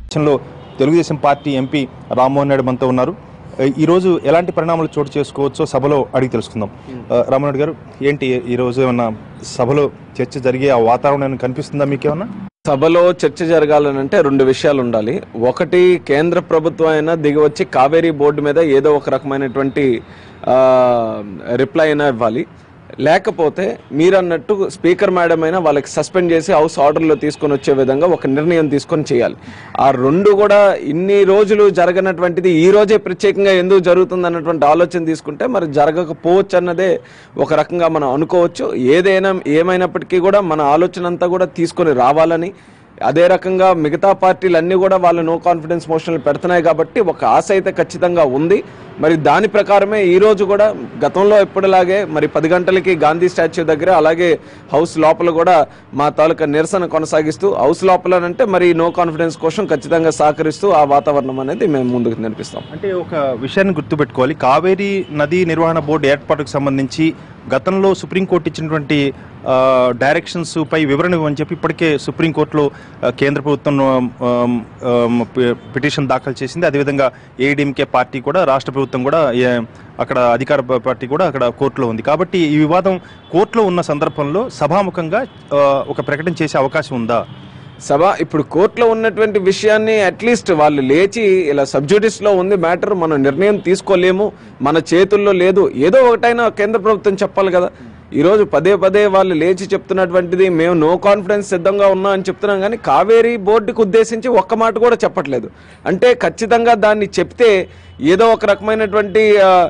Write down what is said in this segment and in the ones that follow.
ఎలక్షన్లో Telugu Desam party MP Rammohan Reddy మనతో ఉన్నారు ఈ రోజు ఎలాంటి పరిణామాలు చోటు చేసుకోవచ్చో సభలో అడిగి తెలుసుకుందాం ఆ, రామ్మోహన్ రెడ్డి గారు ఏంటి ఈ రోజు ఏమన్నా సభలో చర్చ జరిగే ఆ వాతావరణం ఏమైనా కనిపిస్తుందా మీకేమన్నా సభలో చర్చ జరగాలనంటే రెండు విషయాలు ఉండాలి ఒకటి కేంద్ర ప్రభుత్వం అయినా దిగి వచ్చి కావేరీ బోర్డు మీద ఏదో ఒక రకమైనటువంటి ఆ, రిప్లై అయినా ఇవ్వాలి లేకపోతే మీరన్నట్టు స్పీకర్ మేడం అయినా వాళ్ళకి సస్పెండ్ చేసి హౌస్ ఆర్డర్లో తీసుకొని వచ్చే విధంగా ఒక నిర్ణయం తీసుకొని చేయాలి ఆ రెండు కూడా ఇన్ని రోజులు జరగనటువంటిది ఈ రోజే ప్రత్యేకంగా ఎందుకు జరుగుతుంది అన్నటువంటి ఆలోచన తీసుకుంటే మరి జరగకపోవచ్చు అన్నదే ఒక రకంగా మనం అనుకోవచ్చు ఏదైనా ఏమైనప్పటికీ కూడా మన ఆలోచన అంతా కూడా తీసుకొని రావాలని అదే రకంగా మిగతా పార్టీలు అన్నీ కూడా వాళ్ళు నో కాన్ఫిడెన్స్ మోషన్లు పెడుతున్నాయి కాబట్టి ఒక ఆశ అయితే ఖచ్చితంగా ఉంది మరి దాని ప్రకారమే ఈ రోజు కూడా గతంలో ఎప్పటిలాగే మరి పది గంటలకి గాంధీ స్టాచ్యూ దగ్గర అలాగే హౌస్ లోపల కూడా మా తాలూకా నిరసన కొనసాగిస్తూ హౌస్ లోపలనంటే మరి నో కాన్ఫిడెన్స్ కోసం ఖచ్చితంగా సహకరిస్తూ ఆ వాతావరణం అనేది మేము ముందుకు నడిపిస్తాం అంటే ఒక విషయాన్ని గుర్తుపెట్టుకోవాలి కావేరీ నదీ నిర్వహణ బోర్డు ఏర్పాటుకు సంబంధించి గతంలో సుప్రీంకోర్టు ఇచ్చినటువంటి ఆ, డైరెక్షన్స్ పై వివరణ ఇవ్వని చెప్పి ఇప్పటికే సుప్రీంకోర్టులో ఆ, కేంద్ర ప్రభుత్వం ఆమ్, ఆమ్, పి- పిటిషన్ దాఖలు చేసింది అదేవిధంగా ఏడీఎంకే పార్టీ కూడా రాష్ట్ర ప్రభుత్వం కూడా ఏ- అక్కడ అధికార ప- పార్టీ కూడా అక్కడ కోర్టులో ఉంది కాబట్టి ఈ వివాదం కోర్టులో ఉన్న సందర్భంలో సభాముఖంగా ఆ, ఒక ప్రకటన చేసే అవకాశం ఉందా సభ ఇప్పుడు కోర్టులో ఉన్నటువంటి విషయాన్ని అట్లీస్ట్ వాళ్ళు లేచి ఇలా సబ్జుడిస్ లో ఉంది మ్యాటర్ మనం నిర్ణయం తీసుకోలేము మన చేతుల్లో లేదు ఏదో ఒకటైనా కేంద్ర ప్రభుత్వం చెప్పాలి కదా ఈ రోజు పదే పదే వాళ్ళు లేచి చెప్తున్నటువంటిది మేము నో కాన్ఫిడెన్స్ సిద్ధంగా ఉన్నాం అని చెప్తున్నాం కానీ కావేరీ బోర్డుకు ఉద్దేశించి ఒక్క మాట కూడా చెప్పట్లేదు అంటే ఖచ్చితంగా దాన్ని చెప్తే ఏదో ఒక రకమైనటువంటి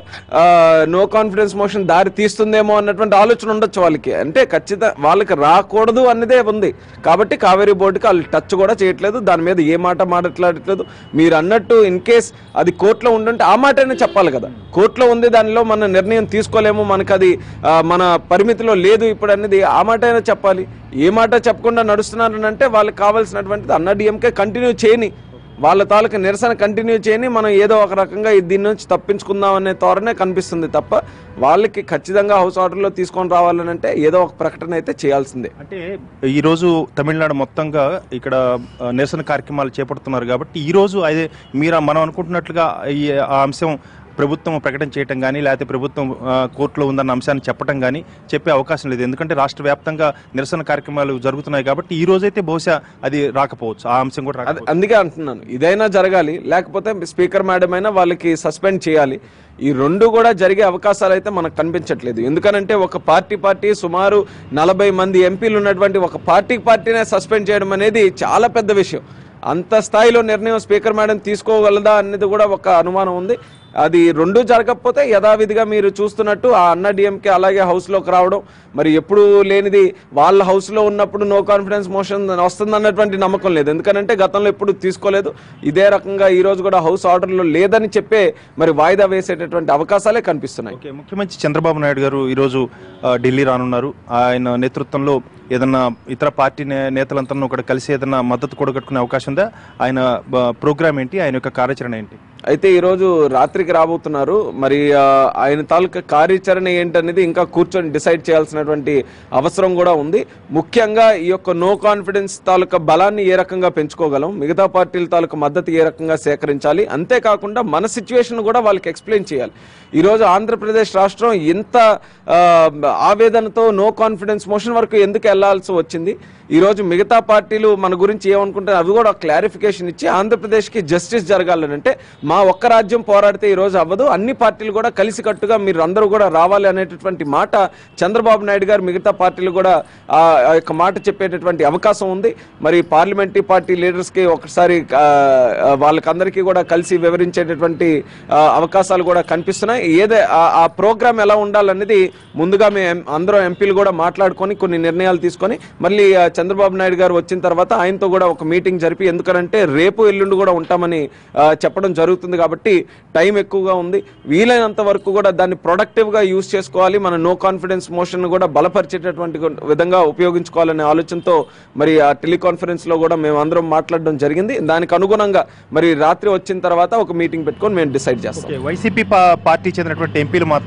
నో కాన్ఫిడెన్స్ మోషన్ దారి తీస్తుందేమో అన్నటువంటి ఆలోచన ఉండొచ్చు వాళ్ళకి అంటే ఖచ్చితంగా వాళ్ళకి రాకూడదు అన్నదే ఉంది కాబట్టి కావేరీ బోర్డుకి వాళ్ళు టచ్ కూడా చేయట్లేదు దాని మీద ఏ మాట మాట్లాడట్లేదు మీరు అన్నట్టు ఇన్ కేస్ అది కోర్టులో ఉండుంటే ఆ మాటనే చెప్పాలి కదా కోర్టులో ఉంది దానిలో మన నిర్ణయం తీసుకోలేము మనకు అది ఆ, మన పరిమితిలో లేదు ఇప్పుడు అనేది ఆ మాట అయినా చెప్పాలి ఏ మాట చెప్పకుండా నడుస్తున్నారని అంటే వాళ్ళకి కావాల్సినటువంటిది అన్న డిఎంకే కంటిన్యూ చేయని వాళ్ళ తాలూకా నిరసన కంటిన్యూ చేయని మనం ఏదో ఒక రకంగా దీని నుంచి తప్పించుకుందాం అనే ధోరణే కనిపిస్తుంది తప్ప వాళ్ళకి ఖచ్చితంగా హౌస్ ఆర్డర్లో తీసుకొని రావాలని అంటే ఏదో ఒక ప్రకటన అయితే చేయాల్సిందే అంటే ఈ రోజు తమిళనాడు మొత్తంగా ఇక్కడ ఆ, నిరసన కార్యక్రమాలు చేపడుతున్నారు కాబట్టి ఈ రోజు అదే మీరు మనం అనుకుంటున్నట్లుగా ఈ ఆ అంశం ప్రభుత్వం ప్రకటన చేయటం కానీ లేకపోతే ప్రభుత్వం ఆ, కోర్టులో ఉందన్న అంశాన్ని చెప్పడం కానీ చెప్పే అవకాశం లేదు ఎందుకంటే రాష్ట్ర వ్యాప్తంగా నిరసన కార్యక్రమాలు జరుగుతున్నాయి కాబట్టి ఈ రోజైతే బహుశా అది రాకపోవచ్చు ఆ అంశం కూడా అది రాకపోవచ్చు అందుకే అంటున్నాను ఇదైనా జరగాలి లేకపోతే స్పీకర్ మేడం అయినా వాళ్ళకి సస్పెండ్ చేయాలి ఈ రెండు కూడా జరిగే అవకాశాలు అయితే మనకు కనిపించట్లేదు ఎందుకనంటే ఒక పార్టీ పార్టీ సుమారు నలభై మంది ఎంపీలు ఉన్నటువంటి ఒక పార్టీ పార్టీనే సస్పెండ్ చేయడం అనేది చాలా పెద్ద విషయం అంత స్థాయిలో నిర్ణయం స్పీకర్ మేడం తీసుకోగలదా అనేది కూడా ఒక అనుమానం ఉంది అది రెండు జరగకపోతే యథావిధిగా మీరు చూస్తున్నట్టు ఆ అన్న డిఎంకే అలాగే హౌస్లోకి రావడం మరి ఎప్పుడు లేనిది వాళ్ళ హౌస్లో ఉన్నప్పుడు నో కాన్ఫిడెన్స్ మోషన్ వస్తుంది అన్నటువంటి నమ్మకం లేదు ఎందుకనంటే గతంలో ఎప్పుడు తీసుకోలేదు ఇదే రకంగా ఈ రోజు కూడా హౌస్ ఆర్డర్లో లేదని చెప్పే మరి వాయిదా వేసేటటువంటి అవకాశాలే కనిపిస్తున్నాయి ఓకే ముఖ్యమంత్రి చంద్రబాబు నాయుడు గారు ఈరోజు ఆ, ఢిల్లీ రానున్నారు ఆయన నేతృత్వంలో ఏదన్నా ఇతర పార్టీ నే- నేతలంతా ఒకటి కలిసి ఏదన్నా మద్దతు కూడగట్టుకునే అవకాశం ఉందా ఆయన ప్రోగ్రామ్ ఏంటి ఆయన యొక్క కార్యాచరణ ఏంటి అయితే ఈరోజు రాత్రికి రాబోతున్నారు మరి ఆ, ఆయన తాలూకా కార్యాచరణ ఏంటనేది ఇంకా కూర్చొని డిసైడ్ చేయాల్సినటువంటి అవసరం కూడా ఉంది ముఖ్యంగా ఈ యొక్క నో కాన్ఫిడెన్స్ తాలూకా బలాన్ని ఏ రకంగా పెంచుకోగలం మిగతా పార్టీల తాలూకా మద్దతు ఏ రకంగా సేకరించాలి అంతేకాకుండా మన సిచ్యువేషన్ కూడా వాళ్ళకి ఎక్స్ప్లెయిన్ చేయాలి ఈరోజు ఆంధ్రప్రదేశ్ రాష్ట్రం ఇంత ఆ, ఆవేదనతో నో కాన్ఫిడెన్స్ మోషన్ వరకు ఎందుకు వెళ్లాల్సి వచ్చింది ఈరోజు మిగతా పార్టీలు మన గురించి ఏమనుకుంటారు అవి కూడా క్లారిఫికేషన్ ఇచ్చి ఆంధ్రప్రదేశ్కి జస్టిస్ జరగాలని అంటే మా ఒక్క రాజ్యం పోరాడితే ఈ రోజు అవ్వదు అన్ని పార్టీలు కూడా కలిసికట్టుగా మీరు అందరూ కూడా రావాలి అనేటటువంటి మాట చంద్రబాబు నాయుడు గారు మిగతా పార్టీలు కూడా ఆ ఆ యొక్క మాట చెప్పేటటువంటి అవకాశం ఉంది మరి పార్లమెంటరీ పార్టీ లీడర్స్కి ఒకసారి ఆ, ఆ, వాళ్ళకందరికీ కూడా కలిసి వివరించేటటువంటి ఆ, అవకాశాలు కూడా కనిపిస్తున్నాయి ఏదే ఆ- ఆ ప్రోగ్రామ్ ఎలా ఉండాలనేది ముందుగా మేము అందరూ ఎంపీలు కూడా మాట్లాడుకొని కొన్ని నిర్ణయాలు తీసుకొని మళ్ళీ ఆ, చంద్రబాబు నాయుడు గారు వచ్చిన తర్వాత ఆయనతో కూడా ఒక మీటింగ్ జరిపి ఎందుకనంటే రేపు ఎల్లుండి కూడా ఉంటామని ఆ, చెప్పడం జరుగుతుంది కాబట్టి టైం ఎక్కువగా ఉంది వీలైనంత వరకు కూడా దాన్ని ప్రొడక్టివ్గా యూజ్ చేసుకోవాలి మన నో కాన్ఫిడెన్స్ మోషన్ కూడా బలపరిచేటటువంటి విధంగా ఉపయోగించుకోవాలనే ఆలోచనతో మరి ఆ టెలికాన్ఫరెన్స్ లో కూడా మేము అందరం మాట్లాడడం జరిగింది దానికి అనుగుణంగా మరి రాత్రి వచ్చిన తర్వాత ఒక మీటింగ్ పెట్టుకొని మేము డిసైడ్ చేస్తాం ఓకే వైసీపీ పా- పార్టీ చెందినటువంటి ఎంపీలు మాత్రం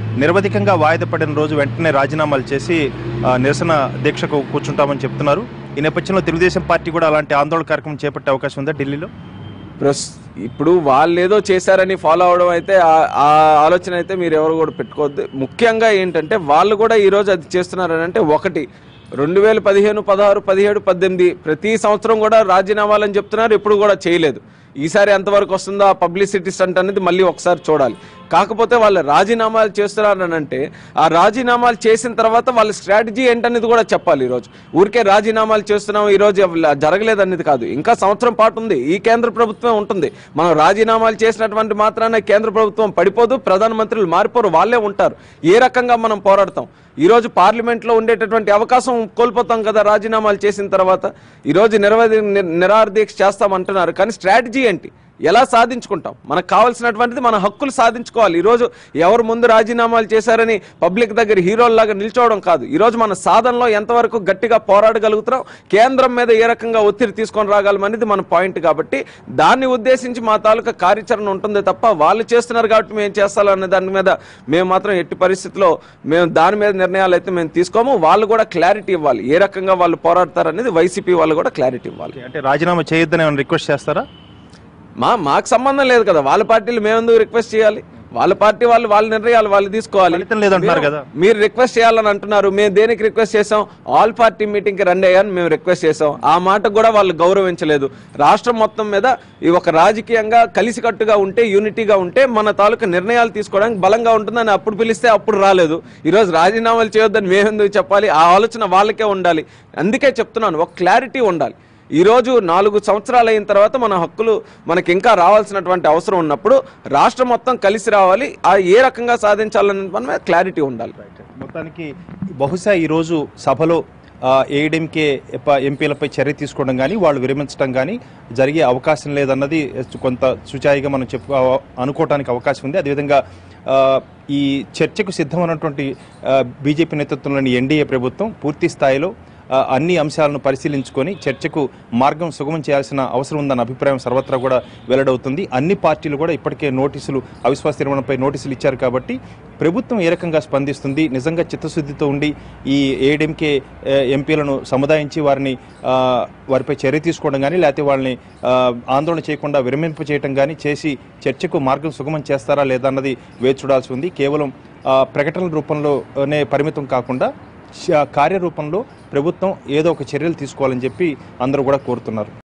నిరవధికంగా వాయిదా పడిన రోజు వెంటనే రాజీనామాలు చేసి ఆ, నిరసన దీక్షకు కూర్చుంటామని చెప్తున్నారు ఈ నేపథ్యంలో తెలుగుదేశం పార్టీ కూడా అలాంటి ఆందోళన కార్యక్రమం చేపట్టే అవకాశం ఉందా ఢిల్లీలో ప్రస్ ఇప్పుడు వాళ్ళు ఏదో చేశారని ఫాలో అవడం అయితే ఆ- ఆ ఆలోచన అయితే మీరు ఎవరు కూడా పెట్టుకోవద్దు ముఖ్యంగా ఏంటంటే వాళ్ళు కూడా ఈరోజు అది చేస్తున్నారని అంటే ఒకటి రెండు వేల పదిహేను పదహారు పదిహేడు పద్దెనిమిది ప్రతి సంవత్సరం కూడా రాజీనామాలని చెప్తున్నారు ఇప్పుడు కూడా చేయలేదు ఈసారి ఎంతవరకు వస్తుందో ఆ పబ్లిసిటీ స్టంట్ అనేది మళ్ళీ ఒకసారి చూడాలి కాకపోతే వాళ్ళు రాజీనామాలు చేస్తున్నారని అంటే ఆ రాజీనామాలు చేసిన తర్వాత వాళ్ళ స్ట్రాటజీ ఏంటనేది కూడా చెప్పాలి ఈరోజు ఊరికే రాజీనామాలు చేస్తున్నాం ఈరోజు జరగలేదు అనేది కాదు ఇంకా సంవత్సరం పాటు ఉంది ఈ కేంద్ర ప్రభుత్వం ఉంటుంది మనం రాజీనామాలు చేసినటువంటి మాత్రాన కేంద్ర ప్రభుత్వం పడిపోదు ప్రధానమంత్రులు మారిపోరు వాళ్ళే ఉంటారు ఏ రకంగా మనం పోరాడతాం ఈరోజు పార్లమెంట్లో ఉండేటటువంటి అవకాశం కోల్పోతాం కదా రాజీనామాలు చేసిన తర్వాత ఈరోజు నిరవధి ని- నిరాహార దీక్ష చేస్తామంటున్నారు కానీ స్ట్రాటజీ ఏంటి ఎలా సాధించుకుంటాం మనకు కావాల్సినటువంటిది మన హక్కులు సాధించుకోవాలి ఈరోజు ఎవరు ముందు రాజీనామాలు చేశారని పబ్లిక్ దగ్గర హీరోల్లాగా నిల్చోవడం కాదు ఈరోజు మన సాధనలో ఎంతవరకు గట్టిగా పోరాడగలుగుతున్నాం కేంద్రం మీద ఏ రకంగా ఒత్తిడి తీసుకొని రాగలం అనేది మన పాయింట్ కాబట్టి దాన్ని ఉద్దేశించి మా తాలూకా కార్యాచరణ ఉంటుంది తప్ప వాళ్ళు చేస్తున్నారు కాబట్టి మేము చేస్తాలనే దాని మీద మేము మాత్రం ఎట్టి పరిస్థితిలో మేము దాని మీద నిర్ణయాలు అయితే మేము తీసుకోము వాళ్ళు కూడా క్లారిటీ ఇవ్వాలి ఏ రకంగా వాళ్ళు పోరాడతారు అనేది వైసీపీ వాళ్ళు కూడా క్లారిటీ ఇవ్వాలి అంటే రాజీనామా చేయొద్దని ఏమైనా రిక్వెస్ట్ చేస్తారా మా మాకు సంబంధం లేదు కదా వాళ్ళ పార్టీలు మేమెందుకు రిక్వెస్ట్ చేయాలి వాళ్ళ పార్టీ వాళ్ళు వాళ్ళ నిర్ణయాలు వాళ్ళు తీసుకోవాలి ఫలితం లేదంటున్నారు మీరు- కదా. మీరు రిక్వెస్ట్ చేయాలని అంటున్నారు మేము దేనికి రిక్వెస్ట్ చేసాం ఆల్ పార్టీ మీటింగ్ కి రండి అయ్యని మేము రిక్వెస్ట్ చేసాం ఆ మాట కూడా వాళ్ళు గౌరవించలేదు రాష్ట్రం మొత్తం మీద ఈ ఒక రాజకీయంగా కలిసికట్టుగా ఉంటే యూనిటీగా ఉంటే మన తాలూకా నిర్ణయాలు తీసుకోవడానికి బలంగా ఉంటుందని అప్పుడు పిలిస్తే అప్పుడు రాలేదు ఈరోజు రాజీనామాలు చేయొద్దని మేము ఎందుకు చెప్పాలి ఆ ఆలోచన వాళ్ళకే ఉండాలి అందుకే చెప్తున్నాను ఒక క్లారిటీ ఉండాలి ఈరోజు నాలుగు సంవత్సరాలు అయిన తర్వాత మన హక్కులు మనకి ఇంకా రావాల్సినటువంటి అవసరం ఉన్నప్పుడు రాష్ట్రం మొత్తం కలిసి రావాలి ఆ ఏ రకంగా సాధించాలనే మన మీద క్లారిటీ ఉండాలి మొత్తానికి బహుశా ఈరోజు సభలో ఏఐడిఎంకే ఎంపీలపై చర్య తీసుకోవడం కానీ వాళ్ళు విరమించడం కానీ జరిగే అవకాశం లేదన్నది కొంత సుచాయిగా మనం చెప్పు అనుకోవడానికి అవకాశం ఉంది అదేవిధంగా ఆ, ఈ చర్చకు సిద్ధమైనటువంటి బీజేపీ నేతృత్వంలోని ఎన్డీఏ ప్రభుత్వం పూర్తి స్థాయిలో ఆ, అన్ని అంశాలను పరిశీలించుకొని చర్చకు మార్గం సుగమం చేయాల్సిన అవసరం ఉందన్న అభిప్రాయం సర్వత్రా కూడా వెల్లడవుతుంది అన్ని పార్టీలు కూడా ఇప్పటికే నోటీసులు అవిశ్వాస తీర్మానంపై నోటీసులు ఇచ్చారు కాబట్టి ప్రభుత్వం ఏ రకంగా స్పందిస్తుంది నిజంగా చిత్తశుద్ధితో ఉండి ఈ ఏడీఎంకే ఎంపీలను సముదాయించి వారిని ఆ, వారిపై చర్య తీసుకోవడం కానీ లేకపోతే వాళ్ళని ఆ, ఆందోళన చేయకుండా విరమింప చేయడం కానీ చేసి చర్చకు మార్గం సుగమం చేస్తారా లేదా అన్నది వేచి చూడాల్సి ఉంది కేవలం ఆ, ప్రకటనల రూపంలోనే పరిమితం కాకుండా శ- కార్యరూపంలో ప్రభుత్వం ఏదో ఒక చర్యలు తీసుకోవాలని చెప్పి అందరూ కూడా కోరుతున్నారు